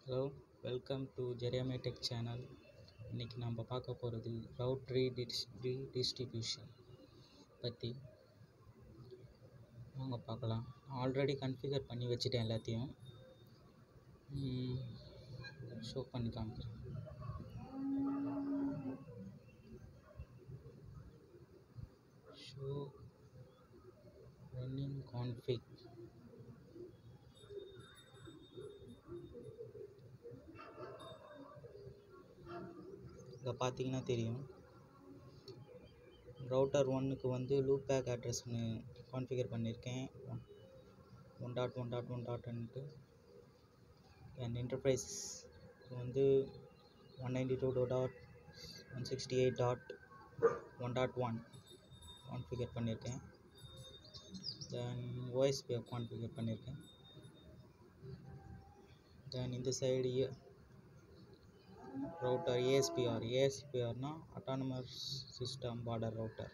hello welcome to ஜெரியாமே tech channel இன்றைக்கி நம்ம பார்க்க போகிறது ரவுட் ரீடிஸ் ரீடிஸ்ட்ரிபியூஷன் பற்றி வாங்க பார்க்கலாம் ஆல்ரெடி கன்ஃபிகர் பண்ணி வச்சுட்டேன் எல்லாத்தையும் ஷோ பண்ணி காமிக்கிறேன் ஷோ ரன்னிங் கான்ஃபிக் இங்கே பார்த்தீங்கன்னா தெரியும் ரவுட்டர் ஒன்னுக்கு வந்து லூப் பேக் அட்ரஸ்னு கான்ஃபிகர் பண்ணியிருக்கேன் one dot one dot one டாட்ன்ட்டு அண்ட் இன்டர்ஃபேஸ் வந்து one ninety two dot one sixty eight dot one dot one configure பண்ணியிருக்கேன் தென் ஓஎஸ்பி கான்ஃபிகர் பண்ணியிருக்கேன் தென் இந்த சைடு router ASPR ASPR னா autonomous system border router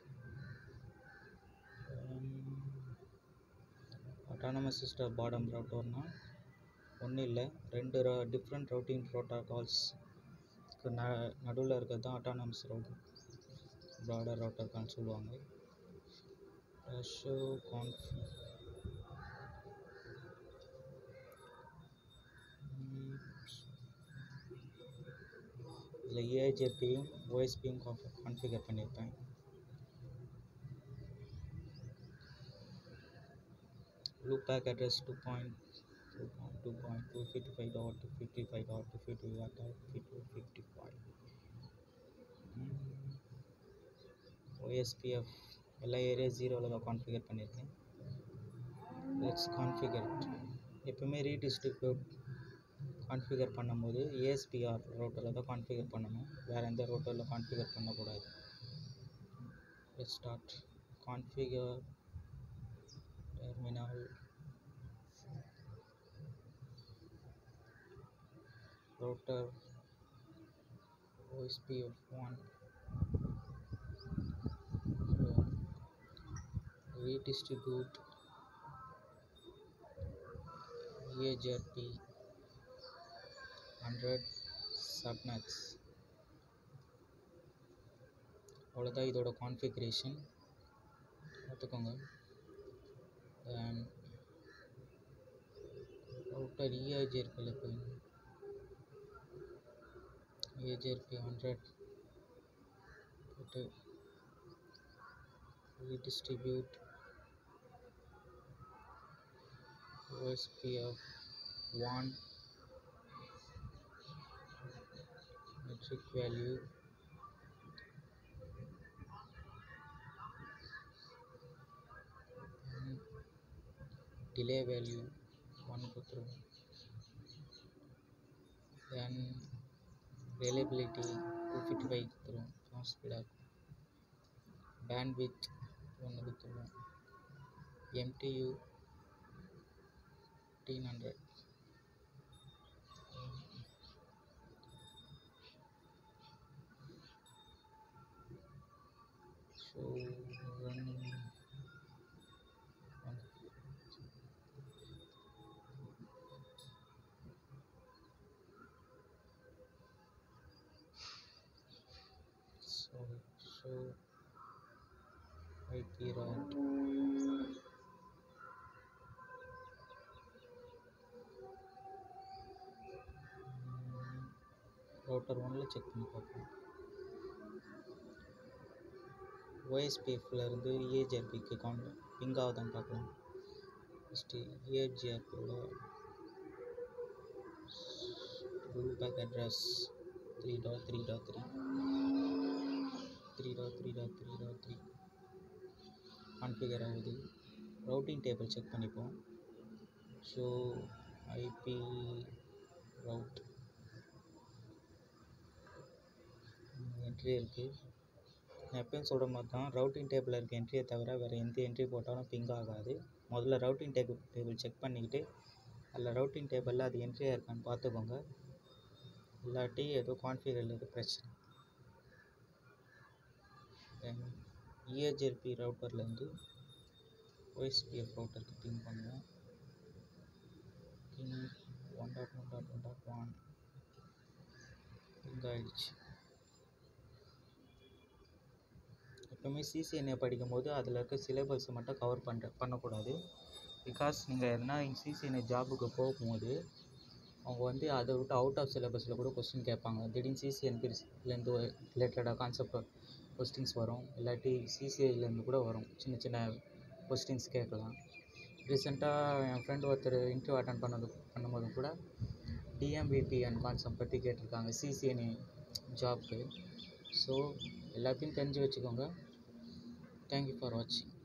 autonomous system border routerனா ஒன்றும் இல்லை ரெண்டு டிஃப்ரெண்ட் ரவுட்டிங் ப்ரோட்டோகால்ஸ் ந நடுவில் இருக்கிறது தான் அட்டானமஸ் ரவுட்டர் பார்டர் ரவுட்டர்கான்னு சொல்லுவாங்க ஷோ கான்ஃப் இதில் ஏஜேபியும் ஓஎஸ்பியும் கான்ஃபிகர் பண்ணியிருப்பேன் loop back address 2.2.255.255.255.255 OSPF எல்லா ஏரியா ஜீரோவில் தான் கான்ஃபிகர் பண்ணியிருக்கேன் லெட்ஸ் கான்ஃபிகர் எப்பவுமே ரீடிஸ்ட்ரிபியூட் கான்ஃபிகர் பண்ணும்போது ஏஎஸ்பிஆர் ரவுட்டரில் தான் கான்ஃபிகர் பண்ணணும் வேறு எந்த ரவுட்டரில் கான்ஃபிகர் பண்ணக்கூடாது let's start configure terminal router OSPF1 so redistribute EAGRP 100 subnets அவ்வளோதான் இதோட கான்ஃபிகரேஷன் பார்த்துக்கோங்க ரவுட்டர் இஐஜிஆர்பியில் போய் ஏஜிஆர்பி ஹண்ட்ரட் போட்டு redistribute OSPF 1 metric value delay value 1 கொடுத்துருவோம் then reliability 255 கொடுத்துருவோம் ஃபாஸ்ட் ஸ்பீடாக இருக்கும் bandwidth ஒன்று கொடுத்துருவோம் MTU 1500 so run so so IP route router ஒன்னில் செக் பண்ணி பார்ப்போம் ஓஎஸ்பிஎஃப்ல இருந்து ஏஜிஆர்பிக்கு கவுண்ட் பிங் ஆகுதான்னு பார்க்கலாம் ஃபஸ்ட்டு ஏஜிஆர்பியோட loop back address three dot three dot three three dot three dot three dot three configure ஆகுது ரவுட்டிங் டேபிள் செக் பண்ணிப்போம் ஸோ ஐபி ரவுட் என்ட்ரி இருக்குது நான் எப்பயும் சொல்கிற மாதிரி தான் ரவுட்டிங் டேபிளில் இருக்க என்ட்ரியை தவிர வேறு எந்த என்ட்ரி போட்டாலும் பிங் ஆகாது முதல்ல ரவுட்டிங் டேபிள் டேபிள் செக் பண்ணிக்கிட்டு அதில் ரவுட்டிங் டேபிளில் அது என்ட்ரியாக இருக்கான்னு பார்த்துக்கோங்க இல்லாட்டி ஏதோ கான்ஃபிகரில் இருக்க பிரச்சனை இஏஜிஎல்பி ரவுட்டர்லேருந்து ஓஎஸ்பிஎஃப் ரவுட்டருக்கு பிங் பண்ணுவோம் ping one dot one dot one dot one இதாகிடுச்சு எப்போவுமே சிசிஎன்ஏ படிக்கும்போது அதில் இருக்க சிலபஸை மட்டும் கவர் பண்ணுற பண்ணக்கூடாது பிகாஸ் நீங்கள் எதனா சிசிஎன்ஏ ஜாபுக்கு போகும்போது அவங்க வந்து அதை விட்டு அவுட் ஆஃப் சிலபஸில் கூட கொஸ்டின் கேட்பாங்க திடீர்னு சிசிஎன்பிலேருந்து ரிலேட்டடாக கான்செப்ட் கொஸ்டின்ஸ் வரும் இல்லாட்டி சிசிஐலேருந்து கூட வரும் சின்ன சின்ன கொஸ்டின்ஸ் கேட்கலாம் ரீசெண்டாக என் ஃப்ரெண்டு ஒருத்தர் இன்டர்வியூ அட்டன் பண்ணது பண்ணும்போது கூட டிஎம்பிபி அண்ட் கான்செப்ட் பற்றி கேட்டிருக்காங்க சிசிஎன்ஏ ஜாப்க்கு ஸோ எல்லாத்தையும் தெரிஞ்சு வச்சுக்கோங்க தேங்க்யூ ஃபார் வாட்சிங்